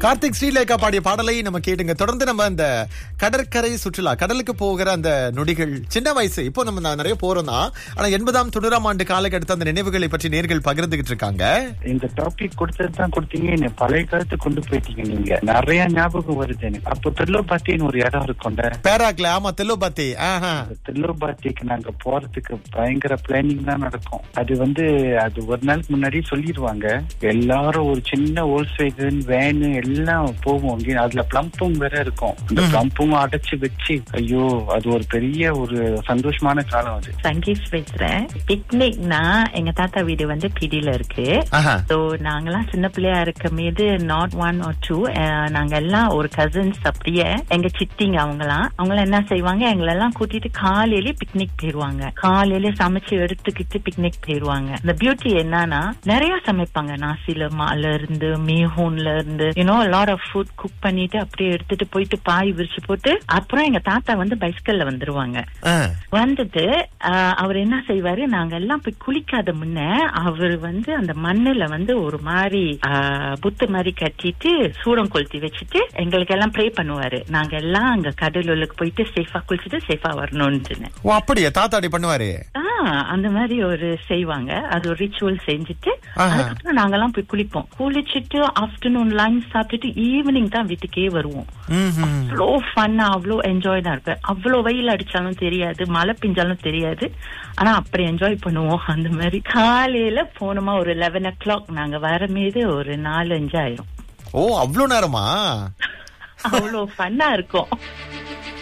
கார்த்திக் ஸ்ரீலேகா பாடிய பாடலை நம்ம கேட்டுங்க தொடர்ந்து நம்ம அந்த கடற்கரை சுற்றுலா கடலுக்கு போகிற அந்த நொடிகள் சின்ன வயசு இப்போ நம்ம ந- நிறைய போறோம் தான் ஆனா எண்பதாம் தொண்ணூறாம் ஆண்டு காலகட்டத்து அந்த நினைவுகளை பற்றி நேர்கள் பகிர்ந்துகிட்டு இருக்காங்க இந்த டாபிக் கொடுத்தது தான் கொடுத்தீங்க என்ன பழைய காலத்து கொண்டு போயிட்டீங்க நீங்க நிறைய ஞாபகம் வருது எனக்கு அப்போ தில்லோபாத்தின்னு ஒரு இடம் இருக்கும்ல பேராக்ல ஆமா தெல்லோ பாத்தி ஆஹா தில்லோபாத்திக்கு நாங்க போறதுக்கு பயங்கர பிளானிங் தான் நடக்கும் அது வந்து அது ஒரு நாளுக்கு முன்னாடி சொல்லிடுவாங்க எல்லாரும் ஒரு சின்ன ஓல்ஸ்வேகன் வேனு எல்லாம் போவோம் அங்கே அதுல பிளம்பும் வேற இருக்கும் அந்த பிளம்பும் அடைச்சு வச்சு ஐயோ அது ஒரு பெரிய ஒரு சந்தோஷமான காலம் அது சங்கீத் பேசுறேன் பிக்னிக்னா எங்க தாத்தா வீடு வந்து பிடியில இருக்கு ஆஹா சோ நாங்கெல்லாம் சின்ன பிள்ளையா இருக்க மீது நாட் ஒன் ஆர் டூ நாங்க எல்லாம் ஒரு கசின்ஸ் அப்படியே எங்க சித்திங்க அவங்கலாம் அவங்க என்ன செய்வாங்க எங்களை எல்லாம் கூட்டிட்டு காலையிலே பிக்னிக் போயிருவாங்க காலையில சமைச்சு எடுத்துக்கிட்டு பிக்னிக் போயிருவாங்க இந்த பியூட்டி என்னன்னா நிறைய சமைப்பாங்க நாசில மால இருந்து மீஹூன்ல இருந்து you know lot of food cook பண்ணிட்டு அப்படியே எடுத்துட்டு போயிட்டு பாய் விரிச்சு போட்டு அப்புறம் எங்க தாத்தா வந்து பைஸ்கல்ல வந்துருவாங்க ஆ. வந்துட்டு ஆஹ், அவர் என்ன செய்வாரு நாங்க எல்லாம் போய் குளிக்காத முன்ன அவர் வந்து அந்த மண்ணுல வந்து ஒரு மாதிரி ஆஹ், புத்து மாதிரி கட்டிட்டு சூடம் கொளுத்தி வச்சுட்டு எங்களுக்கு எல்லாம் ப்ரே பண்ணுவாரு நாங்க எல்லாம் அங்க கடலுக்கு போயிட்டு சேஃபா குளிச்சுட்டு சேஃபா வரணும்னு ஓ அப்படியா தாத்தாடி பண்ணுவாரு ஆஹ் அந்த மாதிரி ஒரு செய்வாங்க அது ஒரு ரிச்சுவல் செஞ்சுட்டு ஆஹா. அதுக்கப்புறம் நாங்கெல்லாம் போய் குளிப்போம் குளிச்சுட்டு ஆஃப்டர்நூன் லஞ்ச் சாப்பிட்டுட்டு ஈவினிங் தான் வீட்டுக்கே வருவோம் ம்ஹும். அவ்வளோ ஃபன்னா அவ்வளோ என்ஜாய் தான் இருக்கு அவ்வளோ வெயில் அடிச்சாலும் தெரியாது மழை பெஞ்சாலும் தெரியாது ஆனா அப்படி என்ஜாய் பண்ணுவோம் அந்த மாதிரி காலையில போனோமா ஒரு லெவன் ஓ கிளாக் நாங்க வர மீது ஒரு நாலு அஞ்சு ஆயிரும் ஓ அவ்வளவு நேரமா அவ்வளோ ஃபன்னா இருக்கும்